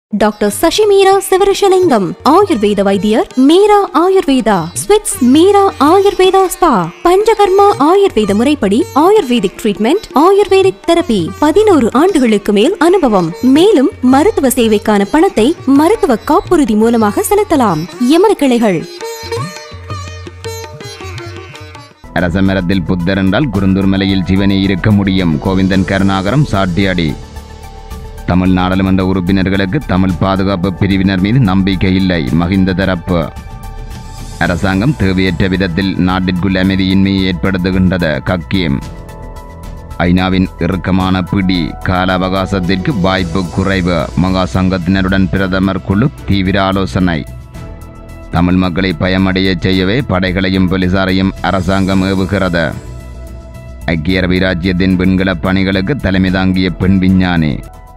doctor Sasi Meera Sivarishalingam Ayurveda வைத்தியர் மீரா ஆயுர்வேதா ஸ்விட்ஸ் Meera Ayurveda spa Panchakarma Ayurveda முறைப்படி ஆயுர்வேதிக் ட்ரீட்மெண்ட் ஆயுர்வேதிக் தெரபி பதினோரு ஆண்டுகளுக்கு மேல் அனுபவம் மேலும் மருத்துவ சேவைக்கான பணத்தை மருத்துவ காப்புறுதி மூலமாக செலுத்தலாம் எமது கிளைகள் அரசமரத்தில் புத்தர் என்றால் குருந்தூர் மலையில் சிவனே இருக்க முடியும் கோவிந்தன் கருணாகரம் சாட்டியாடி தமிழ் நாடாளுமன்ற உறுப்பினர்களுக்கு தமிழ் பாதுகாப்பு பிரிவினர் மீது நம்பிக்கை இல்லை மகிந்த தரப்பு அரசாங்கம் தேவையற்ற விதத்தில் நாட்டிற்குள் அமைதியின்மையை ஏற்படுத்துகின்றது கக்கியம் ஐநாவின் இறுக்கமான பிடி கால அவகாசத்திற்கு வாய்ப்பு குறைவு மகா சங்கத்தினருடன் பிரதமர் குழு தீவிர ஆலோசனை தமிழ் மக்களை பயமடைய செய்யவே படைகளையும் போலீசாரையும் அரசாங்கம் ஏவுகிறது ஐக்கிய அரபு ராஜ்யத்தின் பெண்கள பணிகளுக்கு தலைமை தாங்கிய பெண் விஞ்ஞானி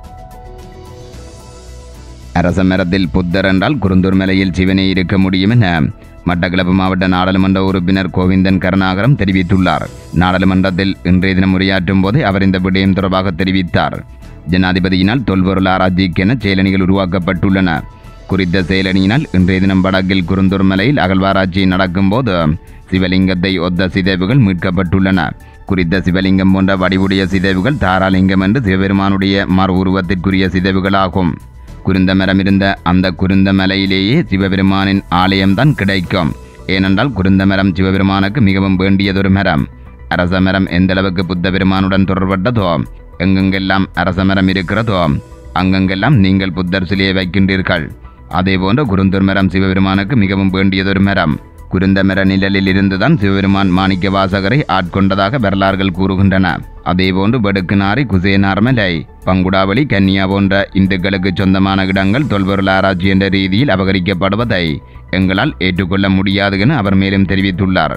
அரச மரத்தில் புத்தர் என்றால் குருந்தூர் மலையில் சிவனே இருக்க முடியும் என மட்டக்களப்பு மாவட்ட நாடாளுமன்ற உறுப்பினர் கோவிந்தன் கருணாகரம் தெரிவித்துள்ளார் நாடாளுமன்றத்தில் இன்றைய தினம் உரையாற்றும் போது அவர் இந்த விடயம் தொடர்பாக தெரிவித்தார் ஜனாதிபதியினால் தொல்பொருள் ஆராய்ச்சிக்கென செயலணிகள் உருவாக்கப்பட்டுள்ளன குறித்த செயலணியினால் இன்றைய தினம் வடக்கில் குருந்தூர் மலையில் அகழ்வாராய்ச்சி நடக்கும்போது சிவலிங்கத்தை ஒத்த சிதைவுகள் மீட்கப்பட்டுள்ளன குறித்த சிவலிங்கம் போன்ற வடிவுடைய சிதைவுகள் தாராலிங்கம் என்று சிவபெருமானுடைய மறு உருவத்திற்குரிய சிதைவுகளாகும் குருந்த மரம் இருந்த அந்த குருந்த மலையிலேயே சிவபெருமானின் ஆலயம்தான் கிடைக்கும் ஏனென்றால் குருந்த மரம் சிவபெருமானுக்கு மிகவும் வேண்டியதொரு மரம் அரச மரம் எந்த அளவுக்கு புத்த பெருமானுடன் தொடர்பட்டதோ எங்கெங்கெல்லாம் அரச மரம் இருக்கிறதோ அங்கெங்கெல்லாம் நீங்கள் புத்தர் சிலையை வைக்கின்றீர்கள் அதேபோன்று குருந்தூர் மரம் சிவபெருமானுக்கு மிகவும் வேண்டியதொரு மரம் குருந்தமர நிழலில் இருந்துதான் சிவபெருமான் மாணிக்க வாசகரை ஆட்கொண்டதாக வரலாறுகள் கூறுகின்றன அதேபோன்று வடுக்குநாரி குசேனார்மலை பங்குடாவளி கன்னியா போன்ற இந்துக்களுக்கு சொந்தமான இடங்கள் தொல்பொருள் ஆராய்ச்சி என்ற ரீதியில் அபகரிக்கப்படுவதை எங்களால் ஏற்றுக்கொள்ள முடியாது என அவர் மேலும் தெரிவித்துள்ளார்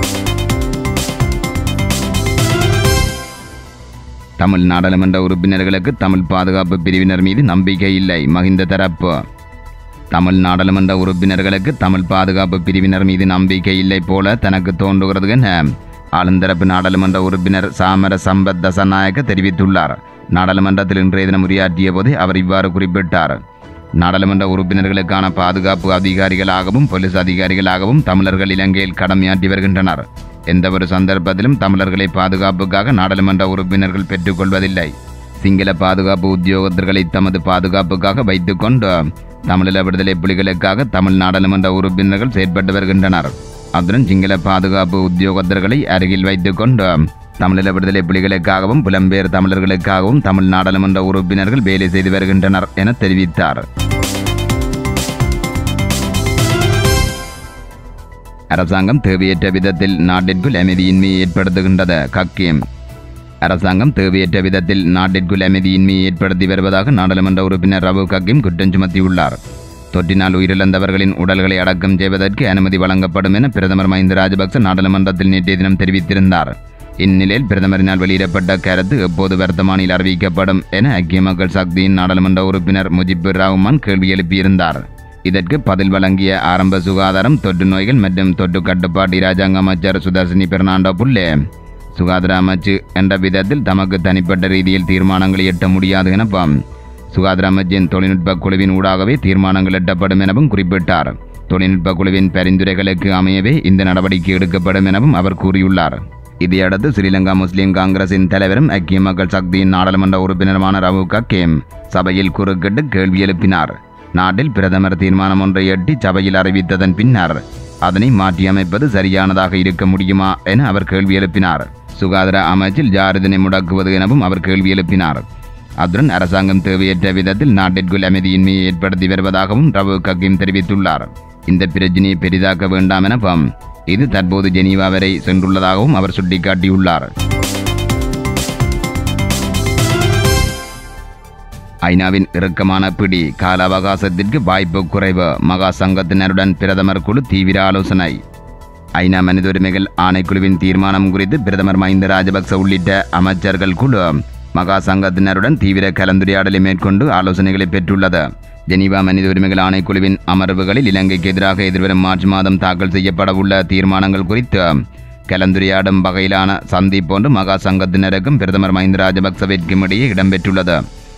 தமிழ் நாடாளுமன்ற உறுப்பினர்களுக்கு தமிழ் பாதுகாப்பு பிரிவினர் மீது நம்பிக்கை இல்லை மகிந்த தரப்பு தமிழ் நாடாளுமன்ற உறுப்பினர்களுக்கு தமிழ் பாதுகாப்பு பிரிவினர் மீது நம்பிக்கை இல்லை போல தனக்கு தோன்றுகிறது என ஆளுந்தரப்பு நாடாளுமன்ற உறுப்பினர் சாமர சம்பத் தசநாயக்க தெரிவித்துள்ளார் நாடாளுமன்றத்தில் இன்றைய தினம் உரையாற்றிய போது அவர் இவ்வாறு குறிப்பிட்டார் நாடாளுமன்ற உறுப்பினர்களுக்கான பாதுகாப்பு அதிகாரிகளாகவும் போலீஸ் அதிகாரிகளாகவும் தமிழர்கள் இலங்கையில் கடமையாற்றி வருகின்றனர் எந்தவொரு சந்தர்ப்பத்திலும் தமிழர்களை பாதுகாப்புக்காக நாடாளுமன்ற உறுப்பினர்கள் பெற்றுக்கொள்வதில்லை சிங்கள பாதுகாப்பு உத்தியோகத்தர்களை தமது பாதுகாப்புக்காக வைத்துக்கொண்டு தமிழீழ விடுதலை புலிகளுக்காக தமிழ் நாடாளுமன்ற உறுப்பினர்கள் செயற்பட்டு வருகின்றனர் அத்துடன் சிங்கள பாதுகாப்பு உத்தியோகத்தர்களை அருகில் வைத்துக்கொண்டு தமிழீழ விடுதலை புலிகளுக்காகவும் புலம்பெயர் தமிழர்களுக்காகவும் தமிழ் நாடாளுமன்ற உறுப்பினர்கள் வேலை செய்து வருகின்றனர் என தெரிவித்தார் அரசாங்கம் தேவையற்ற விதத்தில் நாட்டிற்குள் அமைதியின்மையை ஏற்படுத்துகின்றது கக்கியம் அரசாங்கம் தேவையற்ற விதத்தில் நாட்டிற்குள் அமைதியின்மையை ஏற்படுத்தி வருவதாக நாடாளுமன்ற உறுப்பினர் ரவு கக்கிம் குற்றம் சுமத்தியுள்ளார் தொற்றினால் உயிரிழந்தவர்களின் உடல்களை அடக்கம் செய்வதற்கு அனுமதி வழங்கப்படும் என பிரதமர் மஹிந்த ராஜபக்ச நாடாளுமன்றத்தில் நேற்றைய தினம் தெரிவித்திருந்தார் இந்நிலையில் பிரதமரினால் வெளியிடப்பட்ட கருத்து எப்போது வர்த்தமானில் அறிவிக்கப்படும் என ஐக்கிய மக்கள் சக்தியின் நாடாளுமன்ற உறுப்பினர் முஜிபுர் ரஹ்மான் கேள்வி எழுப்பியிருந்தார் இதற்கு பதில் வழங்கிய ஆரம்ப சுகாதாரம் தொற்று நோய்கள் மற்றும் தொற்று கட்டுப்பாட்டு இராஜாங்க அமைச்சர் சுதர்சினி பெர்னாண்டோ புல்லே சுகாதார அமைச்சு என்ற விதத்தில் தமக்கு தனிப்பட்ட ரீதியில் தீர்மானங்களை எட்ட முடியாது எனவும் சுகாதார அமைச்சின் தொழில்நுட்ப குழுவின் ஊடாகவே தீர்மானங்கள் எட்டப்படும் எனவும் குறிப்பிட்டார் தொழில்நுட்ப குழுவின் பரிந்துரைகளுக்கு அமையவே இந்த நடவடிக்கை எடுக்கப்படும் எனவும் அவர் கூறியுள்ளார் இதையடுத்து ஸ்ரீலங்கா முஸ்லிம் காங்கிரசின் தலைவரும் ஐக்கிய மக்கள் சக்தியின் நாடாளுமன்ற உறுப்பினருமான ரவு கக்கேம் சபையில் குறுக்கிட்டு கேள்வி எழுப்பினார் நாட்டில் பிரதமர் தீர்மானம் ஒன்றை எட்டி சபையில் அறிவித்ததன் பின்னர் அதனை மாற்றியமைப்பது சரியானதாக இருக்க முடியுமா என அவர் கேள்வி எழுப்பினார் சுகாதார அமைச்சில் யார் இதனை முடக்குவது எனவும் அவர் கேள்வி எழுப்பினார் அத்துடன் அரசாங்கம் தேவையற்ற விதத்தில் நாட்டிற்குள் அமைதியின்மையை ஏற்படுத்தி வருவதாகவும் ரவு கக்கிம் தெரிவித்துள்ளார் இந்த பிரச்சினையை பெரிதாக்க வேண்டாம் எனவும் இது தற்போது ஜெனீவா வரை சென்றுள்ளதாகவும் அவர் சுட்டிக்காட்டியுள்ளார் ஐநாவின் இறுக்கமான பிடி கால அவகாசத்திற்கு வாய்ப்பு குறைவு மகா சங்கத்தினருடன் பிரதமர் குழு தீவிர ஆலோசனை ஐநா மனித உரிமைகள் ஆணைக்குழுவின் தீர்மானம் குறித்து பிரதமர் மஹிந்த ராஜபக்ச உள்ளிட்ட அமைச்சர்கள் குழு மகா சங்கத்தினருடன் தீவிர கலந்துரையாடலை மேற்கொண்டு ஆலோசனைகளை பெற்றுள்ளது ஜெனீவா மனித உரிமைகள் ஆணைக்குழுவின் அமர்வுகளில் இலங்கைக்கு எதிராக எதிர்வரும் மார்ச் மாதம் தாக்கல் செய்யப்படவுள்ள தீர்மானங்கள் குறித்து கலந்துரையாடும் வகையிலான சந்திப்பொன்று மகா சங்கத்தினருக்கும் பிரதமர் மஹிந்த ராஜபக்சவிற்கும் இடையே இடம்பெற்றுள்ளது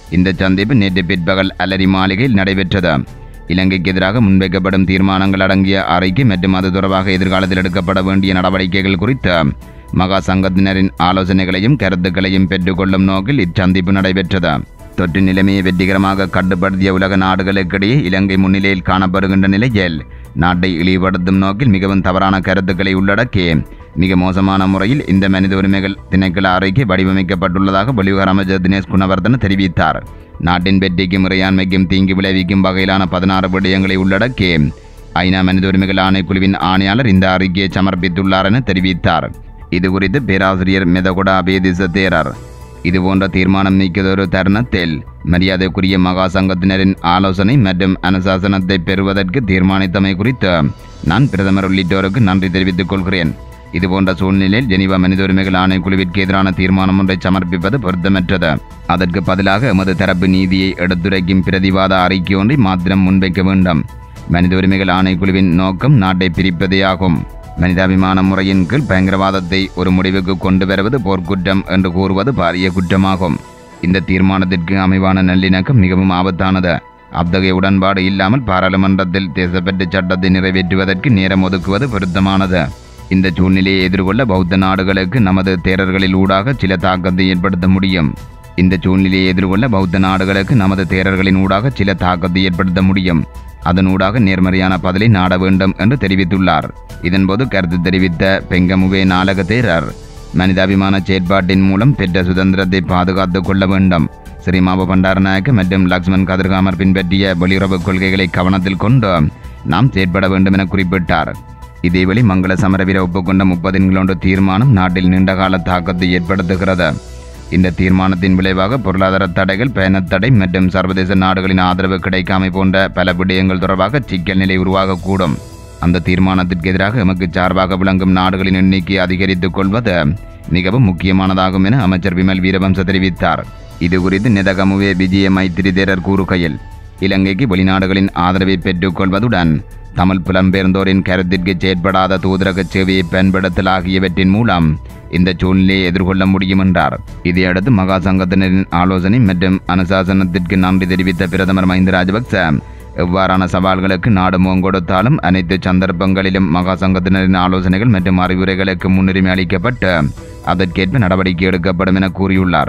இந்த சந்திப்பு நேற்று பிற்பகல் அலரி மாளிகையில் நடைபெற்றது இலங்கைக்கு எதிராக முன்வைக்கப்படும் தீர்மானங்கள் அடங்கிய அறிக்கை மற்றும் அது தொடர்பாக எதிர்காலத்தில் எடுக்கப்பட வேண்டிய நடவடிக்கைகள் குறித்து மகா சங்கத்தினரின் ஆலோசனைகளையும் கருத்துக்களையும் பெற்றுக்கொள்ளும் நோக்கில் இச்சந்திப்பு நடைபெற்றது தொற்று நிலைமையை வெற்றிகரமாக கட்டுப்படுத்திய உலக நாடுகளுக்கிடையே இலங்கை முன்னிலையில் காணப்படுகின்ற நிலையில் நாட்டை இழிவுபடுத்தும் நோக்கில் மிகவும் தவறான கருத்துக்களை உள்ளடக்கி மிக மோசமான முறையில் இந்த மனித உரிமைகள் திணைக்கள அறிக்கை வடிவமைக்கப்பட்டுள்ளதாக வெளிவிவகார அமைச்சர் தினேஷ் குணவர்தன தெரிவித்தார் நாட்டின் வெற்றிக்கும் இறையாண்மைக்கும் தீங்கு விளைவிக்கும் வகையிலான பதினாறு விடயங்களை உள்ளடக்கி ஐநா மனித உரிமைகள் ஆணைக்குழுவின் ஆணையாளர் இந்த அறிக்கையை சமர்ப்பித்துள்ளார் என தெரிவித்தார் இது குறித்து பேராசிரியர் மெதகுடா அபேதிச தேரர் இதுபோன்ற தீர்மானம் நீக்கியதொரு தருணத்தில் மரியாதைக்குரிய மகா சங்கத்தினரின் ஆலோசனை மற்றும் அனுசாசனத்தை பெறுவதற்கு தீர்மானித்தமை குறித்து நான் பிரதமர் உள்ளிட்டோருக்கு நன்றி தெரிவித்துக் கொள்கிறேன் இதுபோன்ற சூழ்நிலையில் ஜெனீவா மனித உரிமைகள் ஆணைக்குழுவிற்கு எதிரான தீர்மானம் ஒன்றை சமர்ப்பிப்பது பொருத்தமற்றது அதற்கு பதிலாக எமது தரப்பு நீதியை எடுத்துரைக்கும் பிரதிவாத அறிக்கை ஒன்றை மாத்திரம் முன்வைக்க வேண்டும் மனித உரிமைகள் ஆணைக்குழுவின் நோக்கம் நாட்டை பிரிப்பதே ஆகும் மனிதாபிமான முறையின் கீழ் பயங்கரவாதத்தை ஒரு முடிவுக்கு கொண்டு வருவது போர்க்குற்றம் என்று கூறுவது பாரிய குற்றமாகும் இந்த தீர்மானத்திற்கு அமைவான நல்லிணக்கம் மிகவும் ஆபத்தானது அத்தகைய உடன்பாடு இல்லாமல் பாராளுமன்றத்தில் தேசப்பற்று சட்டத்தை நிறைவேற்றுவதற்கு நேரம் ஒதுக்குவது பொருத்தமானது இந்த சூழ்நிலையை எதிர்கொள்ள பௌத்த நாடுகளுக்கு நமது தேரர்களில் ஊடாக சில தாக்கத்தை ஏற்படுத்த முடியும் இந்த சூழ்நிலையை எதிர்கொள்ள பௌத்த நாடுகளுக்கு நமது தேரர்களின் ஊடாக சில தாக்கத்தை ஏற்படுத்த முடியும் அதன் ஊடாக நேர்மறையான பதிலை நாட வேண்டும் என்று தெரிவித்துள்ளார் இதன்போது கருத்து தெரிவித்த பெங்கமுவே நாடக தேரர் மனிதாபிமான செயற்பாட்டின் மூலம் பெற்ற சுதந்திரத்தை பாதுகாத்துக் கொள்ள வேண்டும் ஸ்ரீமாப பண்டாரநாயக்க மற்றும் லக்ஷ்மண் கதிர்காமர் பின்பற்றிய வெளியுறவு கொள்கைகளை கவனத்தில் கொண்டு நாம் செயற்பட வேண்டும் என குறிப்பிட்டார் இதேவேளை மங்கள சமரவீர ஒப்புக்கொண்ட முப்பது கிலோண்டு தீர்மானம் நாட்டில் நீண்டகால தாக்கத்தை ஏற்படுத்துகிறது இந்த தீர்மானத்தின் விளைவாக பொருளாதார தடைகள் பயணத் தடை மற்றும் சர்வதேச நாடுகளின் ஆதரவு கிடைக்காமை போன்ற பல விடயங்கள் தொடர்பாக சிக்கல் நிலை உருவாகக்கூடும் அந்த தீர்மானத்திற்கு எதிராக எமக்கு சார்பாக விளங்கும் நாடுகளின் எண்ணிக்கை அதிகரித்துக் கொள்வது மிகவும் முக்கியமானதாகும் என அமைச்சர் விமல் வீரவம்ச தெரிவித்தார் இது குறித்து நிதகமுவே விஜய மைத்திரி தேரர் கூறுகையில் இலங்கைக்கு வெளிநாடுகளின் ஆதரவை பெற்றுக் கொள்வதுடன் தமிழ் புலம்பெயர்ந்தோரின் கருத்திற்கு செயற்படாத தூதரக சேவையை பயன்படுத்தல் ஆகியவற்றின் மூலம் இந்த சூழ்நிலையை எதிர்கொள்ள முடியும் என்றார் இதையடுத்து மகா சங்கத்தினரின் ஆலோசனை மற்றும் அனுசாசனத்திற்கு நன்றி தெரிவித்த பிரதமர் மஹிந்த ராஜபக்ச எவ்வாறான சவால்களுக்கு நாடு முகங்கொடுத்தாலும் அனைத்து சந்தர்ப்பங்களிலும் மகா சங்கத்தினரின் ஆலோசனைகள் மற்றும் அறிவுரைகளுக்கு முன்னுரிமை அளிக்கப்பட்டு அதற்கேற்ப நடவடிக்கை எடுக்கப்படும் என கூறியுள்ளார்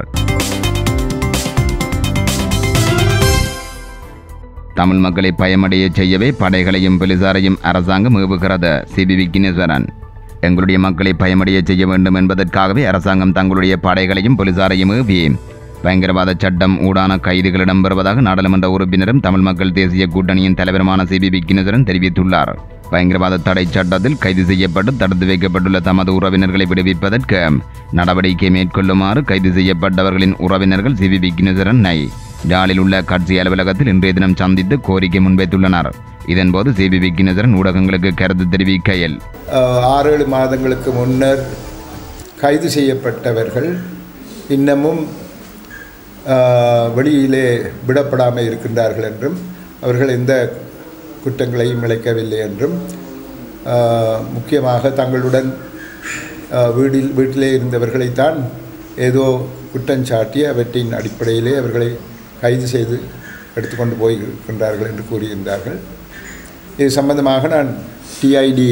தமிழ் மக்களை பயமடைய செய்யவே படைகளையும் போலீசாரையும் அரசாங்கம் ஏவுகிறது சிபி விக்னேஸ்வரன் எங்களுடைய மக்களை பயமடைய செய்ய வேண்டும் என்பதற்காகவே அரசாங்கம் தங்களுடைய படைகளையும் போலீசாரையும் ஏவி பயங்கரவாத சட்டம் ஊடான கைதுகள் இடம்பெறுவதாக நாடாளுமன்ற உறுப்பினரும் தமிழ் மக்கள் தேசிய கூட்டணியின் தலைவருமான சிபி விக்னேஸ்வரன் தெரிவித்துள்ளார் பயங்கரவாத தடை சட்டத்தில் கைது செய்யப்பட்டு தடுத்து வைக்கப்பட்டுள்ள தமது உறவினர்களை விடுவிப்பதற்கு நடவடிக்கை மேற்கொள்ளுமாறு கைது செய்யப்பட்டவர்களின் உறவினர்கள் சிபி விக்னேஸ்வரனை ஜாலில் உள்ள கட்சி அலுவலகத்தில் இன்றைய தினம் சந்தித்து கோரிக்கை முன்வைத்துள்ளனர் இதன்போது சிபி விக்னேஸ்வரன் ஊடகங்களுக்கு கருத்து தெரிவிக்கையில் அஹ், ஆறு ஏழு மாதங்களுக்கு முன்னர் கைது செய்யப்பட்டவர்கள் இன்னமும் அஹ், வெளியிலே விடப்படாமல் இருக்கின்றார்கள் என்றும் அவர்கள் எந்த குற்றங்களையும் இழைக்கவில்லை என்றும் அஹ், முக்கியமாக தங்களுடன் அஹ், வீடில் வீட்டிலே இருந்தவர்களைத்தான் ஏதோ குற்றஞ்சாட்டி அவற்றின் அடிப்படையிலே அவர்களை கைது செய்து எடுத்துக்கொண்டு போயிருக்கின்றார்கள் என்று கூறியிருந்தார்கள் இது சம்பந்தமாக நான் TID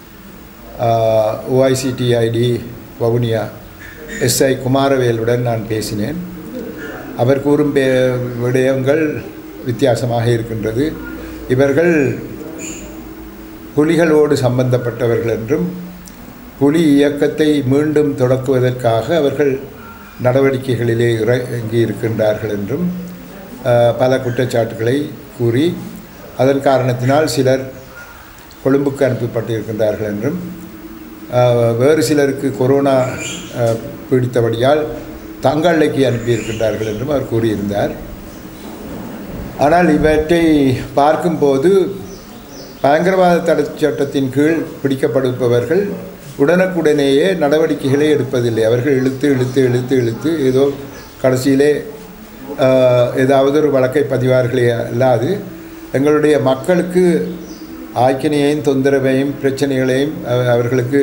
OIC TID Vavuniya SI குமாரவேலுடன் நான் பேசினேன் அவர் கூறும் பே விடயங்கள் வித்தியாசமாக இருக்கின்றது இவர்கள் புலிகளோடு சம்பந்தப்பட்டவர்கள் என்றும் புலி இயக்கத்தை மீண்டும் தொடக்குவதற்காக அவர்கள் நடவடிக்கைகளிலே இறங்கி இருக்கின்றார்கள் என்றும் அஹ், பல குற்றச்சாட்டுகளை கூறி அதன் காரணத்தினால் சிலர் கொழும்புக்கு அனுப்பப்பட்டிருக்கின்றார்கள் என்றும் அஹ், வேறு சிலருக்கு கொரோனா அஹ், பீடித்தபடியால் தங்கள்லைக்கு அனுப்பியிருக்கின்றார்கள் என்றும் அவர் கூறியிருந்தார் ஆனால் இவற்றை பார்க்கும்போது பயங்கரவாத தடை சட்டத்தின் கீழ் பிடிக்கப்படுபவர்கள் உடனுக்குடனேயே நடவடிக்கைகளை எடுப்பதில்லை அவர்கள் இழுத்து இழுத்து இழுத்து இழுத்து ஏதோ கடைசியிலே ஆஹ், ஏதாவது ஒரு வழக்கை பதிவார்களே அல்லாது எங்களுடைய மக்களுக்கு ஆக்கினையையும் தொந்தரவையும் பிரச்சனைகளையும் அவ- அவர்களுக்கு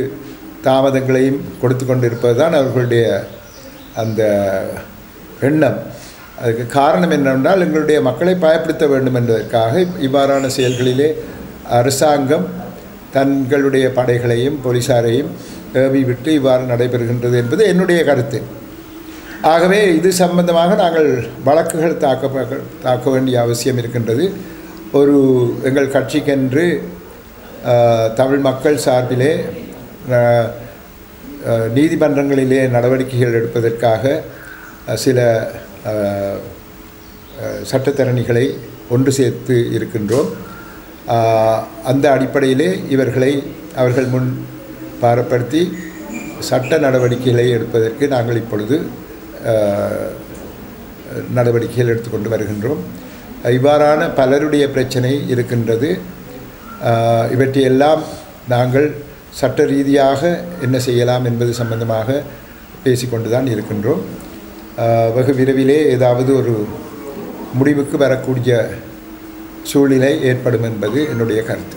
தாமதங்களையும் கொடுத்து கொண்டிருப்பது தான் அவர்களுடைய அந்த எண்ணம் அதுக்கு காரணம் என்னவென்றால் எங்களுடைய மக்களை பயப்படுத்த வேண்டும் என்பதற்காக இவ்வாறான செயல்களிலே அரசாங்கம் தங்களுடைய படைகளையும் போலீசாரையும் ஏவி விட்டு இவ்வாறு நடைபெறுகின்றது என்பது என்னுடைய கருத்து ஆகவே இது சம்பந்தமாக நாங்கள் வழக்குகள் தாக்க தாக்க வேண்டிய அவசியம் இருக்கின்றது ஒரு எங்கள் கட்சிக்கென்று ஆஹ், தமிழ் மக்கள் சார்பிலே ஆஹ், ஆஹ், நீதிமன்றங்களிலே நடவடிக்கைகள் எடுப்பதற்காக அஹ், சில ஆஹ், ஆஹ், சட்டத்தரணிகளை ஒன்று சேர்த்து இருக்கின்றோம் ஆஹ், அந்த அடிப்படையிலே இவர்களை அவர்கள் முன் பாரப்படுத்தி சட்ட நடவடிக்கைகளை எடுப்பதற்கு நாங்கள் இப்பொழுது ஆஹ், நடவடிக்கைகள் எடுத்துக்கொண்டு வருகின்றோம் இவ்வாறான பலருடைய பிரச்சனை இருக்கின்றது ஆஹ், இவற்றையெல்லாம் நாங்கள் சட்ட ரீதியாக என்ன செய்யலாம் என்பது சம்பந்தமாக பேசிக்கொண்டு தான் இருக்கின்றோம் ஆஹ், வெகு விரைவிலே ஏதாவது ஒரு முடிவுக்கு வரக்கூடிய சூழ்நிலை ஏற்படும் என்பது என்னுடைய கருத்து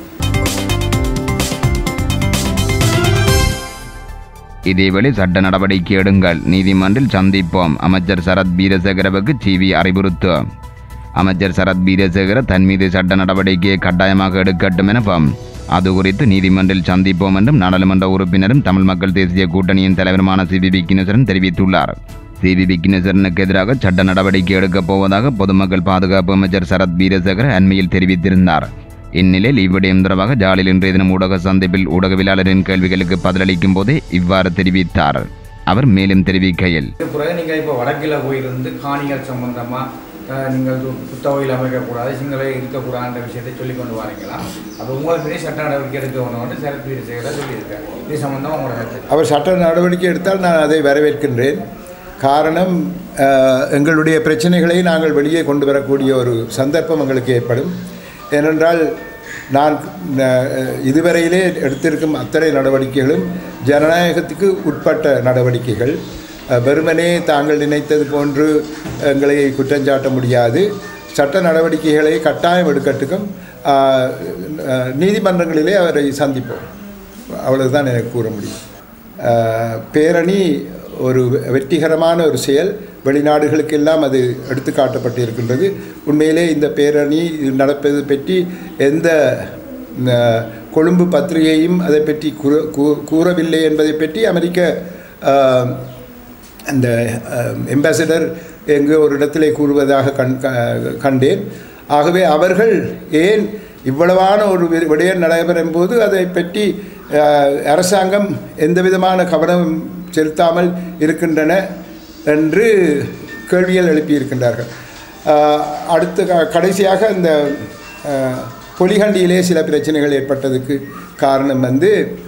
இதேவேளை சட்ட நடவடிக்கை எடுங்கள் நீதிமன்றில் சந்திப்போம் அமைச்சர் சரத் வீரசேகரவுக்கு டிவி அறிவுறுத்து அமைச்சர் சரத் வீரசேகர தன் மீது சட்ட நடவடிக்கையை கட்டாயமாக எடுக்கட்டும் எனவும் அது குறித்து நீதிமன்றில் சந்திப்போம் என்றும் நாடாளுமன்ற உறுப்பினரும் தமிழ் மக்கள் தேசிய கூட்டணியின் தலைவருமான சி வி விக்கினேஸ்வரன் தெரிவித்துள்ளார் சி வி விக்கினேஸ்வரனுக்கு எதிராக சட்ட நடவடிக்கை எடுக்கப் போவதாக பொதுமக்கள் பாதுகாப்பு அமைச்சர் சரத் வீரசேகர அண்மையில் தெரிவித்திருந்தார் இந்நிலையில் இவ்விடயம் தொடர்பாக ஜாலில் இன்றைய தினம் ஊடக சந்திப்பில் ஊடகவியலாளரின் கேள்விகளுக்கு பதிலளிக்கும் போதே இவ்வாறு தெரிவித்தார் அவர் மேலும் தெரிவிக்கையில் இதுக்கு பிறகு நீங்கள் இப்போ வடக்கில் போயிருந்து காணிகள் சம்பந்தமாக நீங்கள் து- குத்தகையில் அமைக்கக்கூடாது சிங்களை இருக்கக்கூடாதுன்ற விஷயத்தை சொல்லி கொண்டு வரீங்களா அப்போ உங்களுக்கு மீறி சட்ட நடவடிக்கை எடுக்க வேணும்னு சரத் வீரசேகரா சொல்லியிருக்காரு இது சம்பந்தமாக உங்களோட கருத்து அவர் சட்ட நடவடிக்கை எடுத்தால் நான் அதை வரவேற்கின்றேன் காரணம் அஹ், எங்களுடைய பிரச்சனைகளை நாங்கள் வெளியே கொண்டு வரக்கூடிய ஒரு சந்தர்ப்பம் எங்களுக்கு ஏற்படும் ஏனென்றால் நான் அஹ், இதுவரையிலே எடுத்திருக்கும் அத்தனை நடவடிக்கைகளும் ஜனநாயகத்துக்கு உட்பட்ட நடவடிக்கைகள் அஹ், வெறுமனே தாங்கள் நினைத்தது போன்று எங்களை குற்றஞ்சாட்ட முடியாது சட்ட நடவடிக்கைகளை கட்டாயம் எடுக்கட்டுக்கும் அஹ், அஹ், நீதிமன்றங்களிலே அவரை சந்திப்போம் அவ்வளவுதான் எனக்கு கூற முடியும் அஹ், பேரணி ஒரு வெற்றிகரமான ஒரு செயல் வெளிநாடுகளுக்கெல்லாம் அது எடுத்துக்காட்டப்பட்டு இருக்கின்றது உண்மையிலே இந்த பேரணி நடப்பது பற்றி எந்த அஹ், கொழும்பு பத்திரிகையும் அதை பற்றி கூற கூ- கூறவில்லை என்பதை பற்றி அமெரிக்க அஹ், அந்த எம்பாசிடர் எங்கு ஒரு இடத்திலே கூறுவதாக கண் க- கண்டேன் ஆகவே அவர்கள் ஏன் இவ்வளவான ஒரு வி- விடயம் நடைபெறும் போது அதை பற்றி அஹ், அரசாங்கம் எந்த விதமான கவனம் செலுத்தாமல் இருக்கின்றன என்று கேள்விகள் எழுப்பியிருக்கின்றார்கள் அஹ், அடுத்த க- கடைசியாக இந்த அஹ், பொலிகண்டியிலே சில பிரச்சனைகள் ஏற்பட்டதுக்கு காரணம் வந்து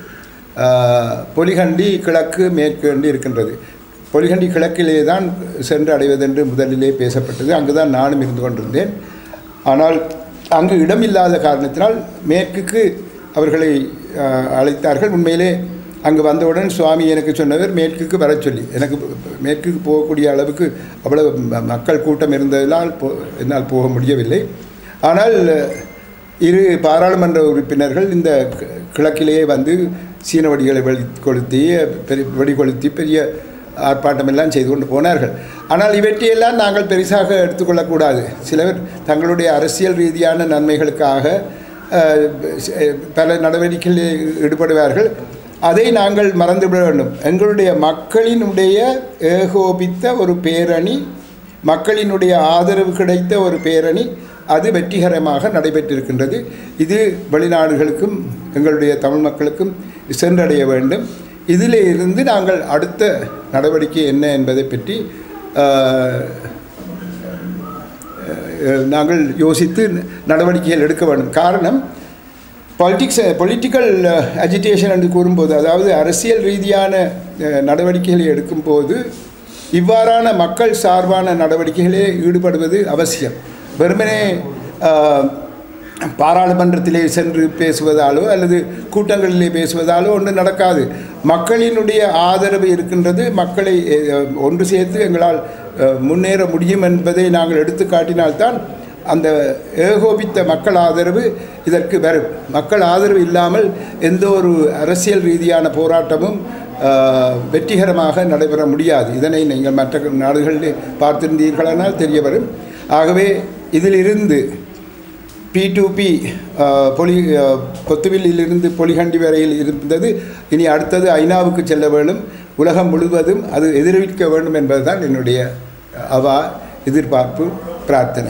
ஆஹ், பொலிகண்டி கிழக்கு மேற்கு என்று இருக்கின்றது பொலிகண்டி கிழக்கிலே தான் சென்று அடைவதென்று முதலிலே பேசப்பட்டது அங்கு தான் நானும் இருந்து கொண்டிருந்தேன் ஆனால் அங்கு இடமில்லாத காரணத்தினால் மேற்குக்கு அவர்களை ஆஹ், அழைத்தார்கள் உண்மையிலே அங்கு வந்தவுடன் சுவாமி எனக்கு சொன்னவர் மேற்குக்கு வரச் சொல்லி எனக்கு மேற்குக்கு போகக்கூடிய அளவுக்கு அவ்வளவு ம- மக்கள் கூட்டம் இருந்ததால் போ என்னால் போக முடியவில்லை ஆனால் இரு பாராளுமன்ற உறுப்பினர்கள் இந்த கி- கிழக்கிலேயே வந்து சீன வெடிகளை வெடி கொளுத்தி பெரிய வெடி கொளுத்தி பெரிய ஆர்ப்பாட்டம் எல்லாம் செய்து கொண்டு போனார்கள் ஆனால் இவற்றையெல்லாம் நாங்கள் பெரிசாக எடுத்துக்கொள்ளக்கூடாது சிலர் தங்களுடைய அரசியல் ரீதியான நன்மைகளுக்காக அஹ், ச- பல நடவடிக்கைகளில் ஈடுபடுவார்கள் அதை நாங்கள் மறந்துவிட வேண்டும் எங்களுடைய மக்களினுடைய ஏகோபித்த ஒரு பேரணி மக்களினுடைய ஆதரவு கிடைத்த ஒரு பேரணி அது வெற்றிகரமாக நடைபெற்றிருக்கின்றது இது வெளிநாடுகளுக்கும் எங்களுடைய தமிழ் மக்களுக்கும் சென்றடைய வேண்டும் இதிலே இருந்து நாங்கள் அடுத்த நடவடிக்கை என்ன என்பதை பற்றி ஆஹ், அஹ், நாங்கள் யோசித்து நடவடிக்கைகள் எடுக்க வேண்டும் காரணம் பாலிட்டிக்ஸ் பொலிட்டிக்கல் அஜிடேஷன் என்று கூறும்போது அதாவது அரசியல் ரீதியான அஹ், நடவடிக்கைகளை எடுக்கும்போது இவ்வாறான மக்கள் சார்பான நடவடிக்கைகளே ஈடுபடுவது அவசியம் வெறுமனே அஹ், பாராளுமன்றத்திலே சென்று பேசுவதாலோ அல்லது கூட்டங்களிலே பேசுவதாலோ ஒன்றும் நடக்காது மக்களினுடைய ஆதரவு இருக்கின்றது மக்களை அஹ், ஒன்று சேர்த்து எங்களால் அஹ், முன்னேற முடியும் என்பதை நாங்கள் எடுத்து காட்டினால்தான் அந்த ஏகோபித்த மக்கள் ஆதரவு இதற்கு வரும் மக்கள் ஆதரவு இல்லாமல் எந்த ஒரு அரசியல் ரீதியான போராட்டமும் ஆஹ், வெற்றிகரமாக நடைபெற முடியாது இதனை நீங்கள் மற்ற நாடுகளில் பார்த்திருந்தீர்களானால் தெரிய வரும் ஆகவே இதிலிருந்து பி டு பி பொலி அஹ், பொத்துவிலிருந்து பொலிகண்டி வரையில் இருந்தது இனி அடுத்தது ஐநாவுக்கு செல்ல வேண்டும் உலகம் முழுவதும் அது எதிர்விக்க வேண்டும் என்பதுதான் என்னுடைய அவா எதிர்பார்ப்பு பிரார்த்தனை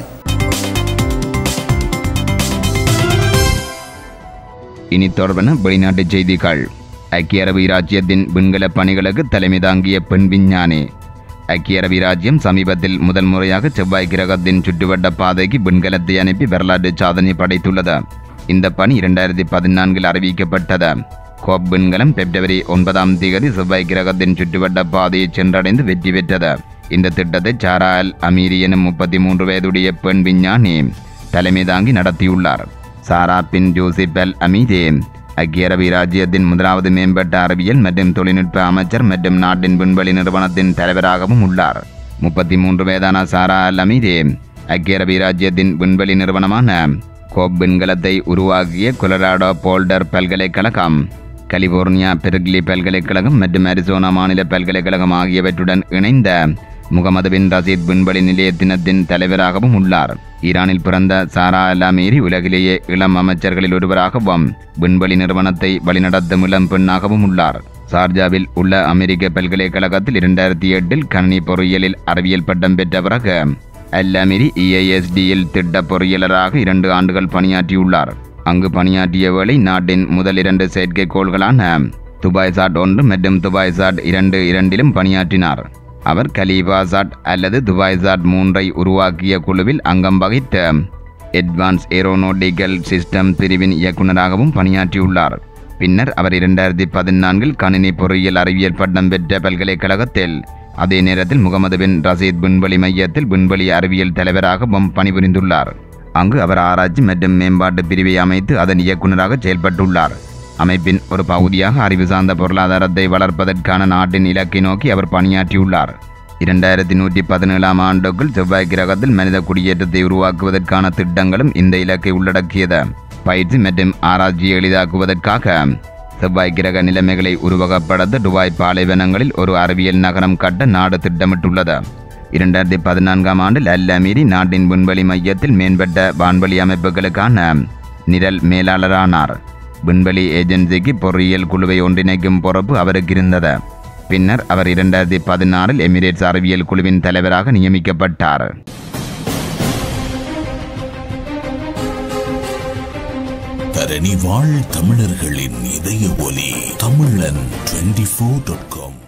இனி தொடர்பான வெளிநாட்டு செய்திகள் ஐக்கிய அரபு இராச்சியத்தின் விண்கல பணிகளுக்கு தலைமை தாங்கிய பெண் விஞ்ஞானி ஐக்கிய அரபு இராச்சியம் சமீபத்தில் முதல் முறையாக செவ்வாய் கிரகத்தின் சுற்றுவட்ட பாதைக்கு விண்கலத்தை அனுப்பி வரலாற்று சாதனை படைத்துள்ளது இந்த பணி இரண்டாயிரத்தி பதினான்கில் அறிவிக்கப்பட்டது கோப் விண்கலம் பிப்ரவரி ஒன்பதாம் தேதி செவ்வாய் கிரகத்தின் சுற்றுவட்ட பாதையை சென்றடைந்து வெற்றி பெற்றது இந்த திட்டத்தை சாரா அல் அமீரி எனும் முப்பத்தி மூன்று வயதுடைய பெண் விஞ்ஞானி தலைமை தாங்கி நடத்தியுள்ளார் சாரா பின் ஜோசிப் அல் அமீதே ஐக்கிய அரபு இராச்சியத்தின் முதலாவது மேம்பட்ட அறிவியல் மற்றும் தொழில்நுட்ப அமைச்சர் மற்றும் நாட்டின் விண்வெளி நிறுவனத்தின் தலைவராகவும் உள்ளார் முப்பத்தி மூன்று வயதான சாரா அல் அமீதே ஐக்கிய அரபு இராச்சியத்தின் விண்வெளி நிறுவனமான கோப் விண்கலத்தை உருவாக்கிய கொலராடோ போல்டர் பல்கலைக்கழகம் கலிபோர்னியா பெர்க்லி பல்கலைக்கழகம் மற்றும் அரிசோனா மாநில பல்கலைக்கழகம் ஆகியவற்றுடன் இணைந்த முகமது பின் ரசீத் விண்வெளி நிலையத்தினத்தின் தலைவராகவும் உள்ளார் ஈரானில் பிறந்த சாரா அல்லாமீரி உலகிலேயே இளம் அமைச்சர்களில் ஒருவராகவும் விண்வெளி நிறுவனத்தை வழிநடத்தும் இளம் பெண்ணாகவும் உள்ளார் சார்ஜாவில் உள்ள அமெரிக்க பல்கலைக்கழகத்தில் இரண்டாயிரத்தி எட்டில் கணினி பொறியியலில் அறிவியல் பட்டம் பெற்ற பிறகு அல்லாமிரி இஐஎஸ்டியில் திட்ட பொறியியலராக இரண்டு ஆண்டுகள் பணியாற்றியுள்ளார் அங்கு பணியாற்றிய வேளை நாட்டின் முதல் இரண்டு செயற்கைக்கோள்களான துபாய் சாட் ஒன்று மற்றும் துபாய் சாட் இரண்டு இரண்டிலும் பணியாற்றினார் அவர் கலீபா சாட் அல்லது துபாய் சாட் மூன்றை உருவாக்கிய குழுவில் அங்கம் வகித்த அட்வான்ஸ் ஏரோநாட்டிக்கல் சிஸ்டம் பிரிவின் இயக்குநராகவும் பணியாற்றியுள்ளார் பின்னர் அவர் இரண்டாயிரத்தி பதினான்கில் கணினி பொறியியல் அறிவியல் பட்டம் பெற்ற பல்கலைக்கழகத்தில் அதே நேரத்தில் முகமது பின் ரசீத் விண்வெளி மையத்தில் விண்வெளி அறிவியல் தலைவராகவும் பணிபுரிந்துள்ளார் அங்கு அவர் ஆராய்ச்சி மற்றும் மேம்பாட்டு பிரிவை அமைத்து அதன் இயக்குநராக செயல்பட்டுள்ளார் அமைப்பின் ஒரு பகுதியாக அறிவு சார்ந்த பொருளாதாரத்தை வளர்ப்பதற்கான நாட்டின் இலக்கை நோக்கி அவர் பணியாற்றியுள்ளார் இரண்டாயிரத்தி நூற்றி பதினேழாம் ஆண்டுக்குள் செவ்வாய் கிரகத்தில் மனித குடியேற்றத்தை உருவாக்குவதற்கான திட்டங்களும் இந்த இலக்கை உள்ளடக்கியது பயிற்சி மற்றும் ஆராய்ச்சியை எளிதாக்குவதற்காக செவ்வாய் கிரக நிலைமைகளை உருவகப்படுத்த துபாய் பாலைவனங்களில் ஒரு அறிவியல் நகரம் கட்ட நாடு திட்டமிட்டுள்ளது இரண்டாயிரத்தி பதினான்காம் ஆண்டில் அல் அமீரி நாட்டின் விண்வெளி மையத்தில் மேம்பட்ட வான்வெளி அமைப்புகளுக்கான நிரல் மேலாளரானார் விண்வெளி ஏஜென்சிக்கு பொறியியல் குழுவை ஒன்றிணைக்கும் பொறுப்பு அவருக்கு இருந்தது பின்னர் அவர் இரண்டாயிரத்தி பதினாறில் எமிரேட்ஸ் அறிவியல் குழுவின் தலைவராக நியமிக்கப்பட்டார் தரணி வாழ் தமிழர்களின் இதய ஒலி தமிழன் டுவெண்டி ஃபோர் டாட் காம்